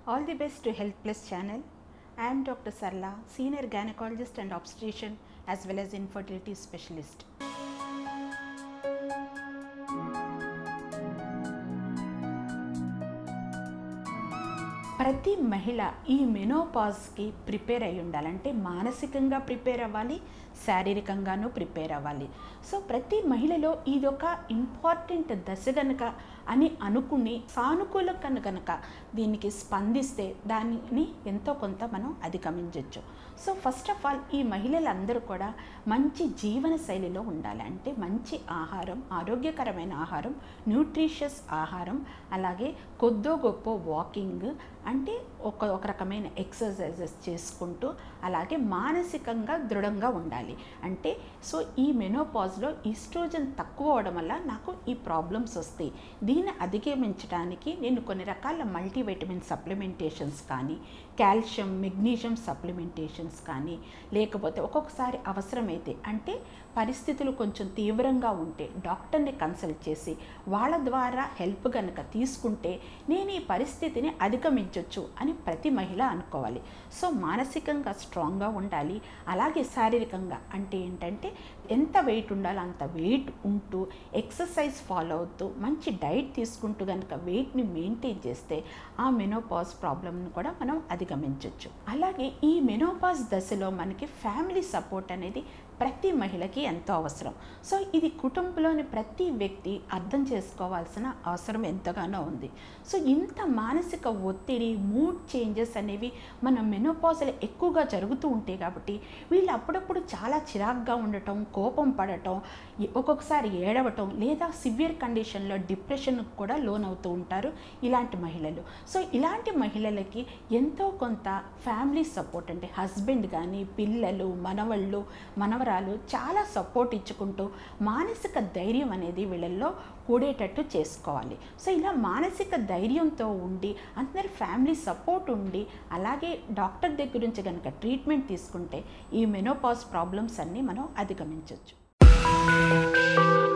All the best to Health Plus channel. I am Dr. Sarla, senior gynecologist and obstetrician as well as infertility specialist. ప్రతి మహిళ ఈ మెనోపాజ్కి prepare అయి ఉండాలంటే మానసికంగా prepare అవ్వాలి శారీరకంగానూ prepare అవ్వాలి సో ప్రతి మహిళలో ఇది ఒక ఇంపార్టెంట్ దశ గనక అని అనుకుని సానుకూలం కనుక దీనికి స్పందిస్తే దానిని ఎంతో కొంత మనం అధిగమించవచ్చు సో ఫస్ట్ ఆఫ్ ఆల్ ఈ మహిళలందరూ కూడా మంచి జీవన శైలిలో ఉండాలి అంటే మంచి ఆహారం ఆరోగ్యకరమైన ఆహారం న్యూట్రిషియస్ ఆహారం అలాగే కొద్దో గొప్ప వాకింగ్ అంటే ఒక ఒక రకమైన ఎక్సర్సైజెస్ చేసుకుంటూ అలాగే మానసికంగా దృఢంగా ఉండాలి అంటే సో ఈ మెనోపాజ్లో ఈస్ట్రోజన్ తక్కువ అవడం వల్ల నాకు ఈ ప్రాబ్లమ్స్ వస్తాయి దీన్ని అధిగమించడానికి నేను కొన్ని రకాల మల్టీవిటమిన్ సప్లిమెంటేషన్స్ కానీ కాల్షియం మెగ్నీషియం సప్లిమెంటేషన్స్ కానీ లేకపోతే ఒక్కొక్కసారి అవసరమైతే అంటే పరిస్థితులు కొంచెం తీవ్రంగా ఉంటే డాక్టర్ని కన్సల్ట్ చేసి వాళ్ళ ద్వారా హెల్ప్ కనుక తీసుకుంటే నేను ఈ పరిస్థితిని అధిగమించవచ్చు అని ప్రతి మహిళ అనుకోవాలి సో మానసికంగా స్ట్రాంగ్గా ఉండాలి అలాగే శారీరకంగా అంటే ఏంటంటే ఎంత వెయిట్ ఉండాలో అంత వెయిట్ ఉంటూ ఎక్సర్సైజ్ ఫాలో అవుతూ మంచి డైట్ తీసుకుంటూ కనుక వెయిట్ని మెయింటైన్ చేస్తే ఆ మెనోపాజ్ ప్రాబ్లమ్ని కూడా మనం అధిగమించవచ్చు అలాగే ఈ మెనోపాజ్ దశలో మనకి ఫ్యామిలీ సపోర్ట్ అనేది ప్రతి మహిళకి ఎంతో అవసరం సో ఇది కుటుంబంలోని ప్రతి వ్యక్తి అర్థం చేసుకోవాల్సిన అవసరం ఎంతగానో ఉంది సో ఇంత మానసిక ఒత్తిడి మూడ్ చేంజెస్ అనేవి మన మెనోపాజలు ఎక్కువగా జరుగుతూ ఉంటాయి కాబట్టి వీళ్ళు అప్పుడప్పుడు చాలా చిరాగ్గా ఉండటం కోపం పడటం ఒక్కొక్కసారి ఏడవటం లేదా సివియర్ కండిషన్లో డిప్రెషన్ కూడా లోన్ అవుతూ ఉంటారు ఇలాంటి మహిళలు సో ఇలాంటి మహిళలకి ఎంతో కొంత ఫ్యామిలీ సపోర్ట్ అంటే హస్బెండ్ కానీ పిల్లలు మనవళ్ళు మనవరాలు చాలా సపోర్ట్ ఇచ్చుకుంటూ మానసిక ధైర్యం అనేది వీళ్ళల్లో కూడేటట్టు చేసుకోవాలి సో ఇలా మానసిక ధైర్యంతో ఉండి అందరి ఫ్యామిలీ సపోర్ట్ ఉండి అలాగే డాక్టర్ దగ్గర నుంచి కనుక ట్రీట్మెంట్ తీసుకుంటే ఈ మెనోపాజ్ ప్రాబ్లమ్స్ అన్నీ మనం అధిగమించవచ్చు